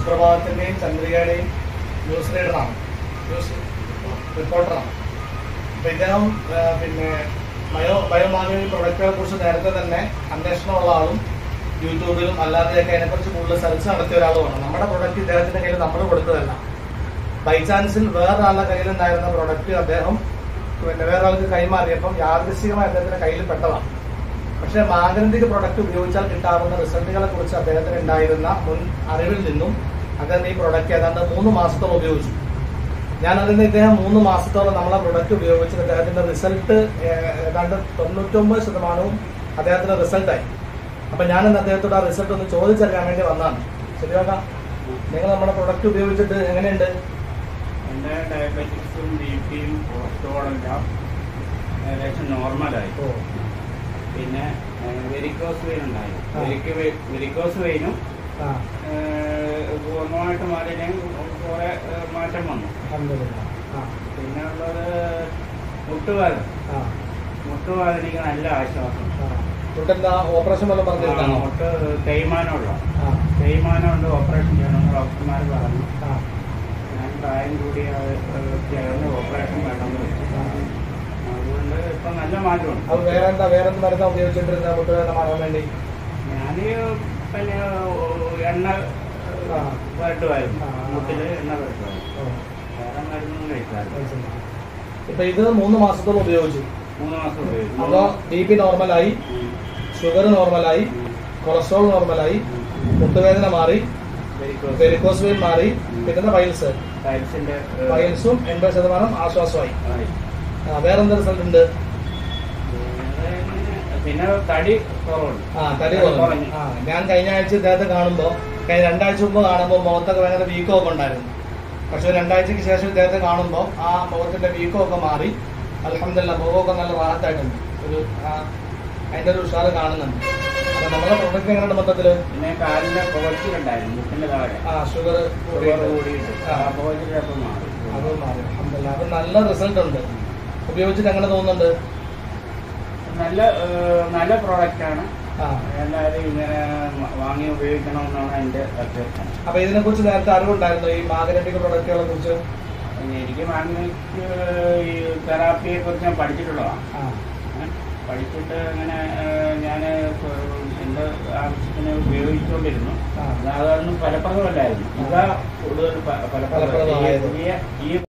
സുപ്രഭാതത്തിന്റെയും ചന്ദ്രികയുടെയും news റീഡറാണ് news റിപ്പോർട്ടറാണ് അപ്പൊ ഇദ്ദേഹം ആ, പിന്നെ ബയോ ബയോമാഗിനി പ്രൊഡക്റ്റുകളെ കുറിച്ച് നേരത്തെ തന്നെ അന്വേഷണമുള്ള ആളും യൂട്യൂബിലും അല്ലാതെയൊക്കെ അതിനെക്കുറിച്ച് കൂടുതൽ സെർച്ച് നടത്തിയ ഒരാളുമാണ് നമ്മുടെ പ്രൊഡക്റ്റ് ഇദ്ദേഹത്തിന്റെ കയ്യിൽ നമ്മൾ കൊടുത്തതല്ല ബൈ ചാൻസിൽ വേറൊരാളുടെ കയ്യിലുണ്ടായിരുന്ന പ്രൊഡക്റ്റ് അദ്ദേഹം പിന്നെ വേറൊരാൾക്ക് കൈമാറിയപ്പം യാദൃശികമായി അദ്ദേഹത്തിന്റെ കയ്യിൽ പെട്ടതാണ് പക്ഷേ മാഗനന്തിക പ്രൊഡക്റ്റ് ഉപയോഗിച്ചാൽ കിട്ടാവുന്ന റിസൾട്ടുകളെ കുറിച്ച് അദ്ദേഹത്തിന് ഉണ്ടായിരുന്ന മുൻ അറിവിൽ നിന്നും അദ്ദേഹം ഈ പ്രൊഡക്റ്റ് ഏതാണ്ട് മൂന്ന് മാസത്തോളം ഉപയോഗിച്ചു ഞാൻ അതിന് ഇദ്ദേഹം മൂന്ന് മാസത്തോളം നമ്മളെ പ്രൊഡക്റ്റ് ഉപയോഗിച്ച് അദ്ദേഹത്തിന്റെ റിസൾട്ട് ഏതാണ്ട് തൊണ്ണൂറ്റൊമ്പത് ശതമാനവും അദ്ദേഹത്തിന്റെ റിസൾട്ടായി അപ്പൊ ഞാനിന്ന് അദ്ദേഹത്തോട് ആ റിസൾട്ട് ഒന്ന് ചോദിച്ചറിയാൻ വേണ്ടി വന്നതാണ് ശരിയാക്ക നിങ്ങൾ നമ്മുടെ പ്രൊഡക്റ്റ് ഉപയോഗിച്ചിട്ട് എങ്ങനെയുണ്ട് എൻ്റെ ഡയബറ്റിക്സും ബി പിയും കൊളസ്ട്രോളും എല്ലാം ഏകദേശം നോർമലായി ഓ പിന്നെ വെരിക്കോസ് വെയിൻ ഉണ്ടായി ആ. വെരിക്ക് വെ- വെരിക്കോസ് വെയിനും ആ ഏഹ്, പൂർണ്ണമായിട്ട് മാറിയില്ലെങ്കിൽ കുറെ ഏഹ്, മാറ്റം വന്നു അൽഹംദുലില്ലാ. ആ പിന്നെ ഉള്ളത് മുട്ടുവേദന ആ മുട്ടുവേദന എനിക്ക് നല്ല ആശ്വാസം ആ മുട്ടെന്താ ഓപ്പറേഷൻ വല്ലതും ആ, പറഞ്ഞിരുന്നാണോ മുട്ട് തേയ്മാനമുള്ള ആ തേയ്മാനമുണ്ട് ഓപ്പറേഷൻ ചെയ്യണമെന്ന് ഡോക്ടർമാർ പറഞ്ഞു ആ ഞാൻ പ്രായം കൂടി അത് ചേർന്ന് ഓപ്പറേഷൻ വേണമെന്ന് വെച്ചു ആ. അതുകൊണ്ട് ഇപ്പം നല്ല മാറ്റമുണ്ട് അത് വേറെ എന്താ വേറെ എന്ത് മരുന്നാ ഉപയോഗിച്ചിട്ടിരുന്ന മുട്ടുവേദന മാറാൻ വേണ്ടി ഞാൻ പിന്നെ എണ്ണ ആ. പുരട്ടുമായിരുന്നു ആ. മുട്ടിൽ എണ്ണ പുരട്ടുമായിരുന്നു ഓ, വേറെ മരുന്നൊന്നും കഴിക്കാറില്ല മനസ്സിലായി. ഇപ്പൊ ഇത് മൂന്ന് മാസത്തോളം ഉപയോഗിച്ചു മൂന്ന് മാസം ഉപയോഗിച്ചു അപ്പോ ബി പി നോർമലായി ഉം. ഷുഗർ നോർമലായി ഉം. കൊളസ്ട്രോൾ നോർമലായി മുട്ടുവേദന മാറി വെരിക്കോസ് വെരിക്കോസ് വെയിൻ മാറി പിന്നെ പൈൽസ് ടൈൽസിന്റെ പൈൽസും എൺപത് ശതമാനം ആശ്വാസമായി ആയി. ആ, വേറെന്ത് റിസൾട്ട് ഉണ്ട് പിന്നെ തടി കുറവുണ്ട് ആ തടി കുറഞ്ഞു ആ ഞാൻ കഴിഞ്ഞ ആഴ്ച ഇദ്ദേഹത്തെ കാണുമ്പോ കഴിഞ്ഞ രണ്ടാഴ്ച മുമ്പ് കാണുമ്പോൾ മുഖത്തൊക്കെ ഭയങ്കര വീക്കോ ഒക്കെ ഉണ്ടായിരുന്നു പക്ഷെ രണ്ടാഴ്ചക്ക് ശേഷം ഇദ്ദേഹത്തെ കാണുമ്പോൾ ആ മുഖത്തിന്റെ വീക്കോ ഒക്കെ മാറി അലഹമില്ല മുഖമൊക്കെ നല്ല റാഹത്തായിട്ടുണ്ട് ഒരു ആ, അതിന്റെ ഒരു ഉഷാറ് കാണുന്നുണ്ട് അപ്പൊ നമ്മളെ പ്രൊഡക്റ്റ് എങ്ങനെയുണ്ട് മൊത്തത്തില് പിന്നെ കാലിന്റെ പുകച്ചിലുണ്ടായിരുന്നു മുട്ടിന്റെ താഴെ ആ ഷുഗർ ഷുഗർ കൂടിയിട്ട് ആ. ആ പുകച്ചിലൊക്കെ മാറി അത് മാറി അൽഹംദുലില്ലാ. അത് നല്ല റിസൾട്ട് ഉണ്ട് ഉപയോഗിച്ചിട്ട് എങ്ങനെ തോന്നുന്നുണ്ട് നല്ല ഏഹ്, നല്ല പ്രോഡക്റ്റ് ആണ് ആ എല്ലാവരും ഇങ്ങനെ മ- വാങ്ങി ഉപയോഗിക്കണമെന്നാണ് എൻ്റെ അഭ്യർത്ഥന അപ്പൊ ഇതിനെ കുറിച്ച് നേരത്തെ അറിവുണ്ടായിരുന്നു ഈ മാഗ്നറ്റിക് പ്രൊഡക്റ്റുകളെ കുറിച്ച് പിന്നെ എനിക്ക് മാഗ്നറ്റിക് ഈ തെറാപ്പിയെ കുറിച്ച് ഞാൻ പഠിച്ചിട്ടുള്ളതാണ് ആ ഏ? പഠിച്ചിട്ട് അങ്ങനെ ഞാൻ എൻ്റെ ആവശ്യത്തിന് ഉപയോഗിച്ചുകൊണ്ടിരുന്നു ആ. അതൊന്നും ഫലപ്രദമല്ലായിരുന്നു ഇതാ കൂടുതൽ ഫ- ഫലപ്രദം ഫലപ്രദമായത്. ഈ പുതിയ ഈ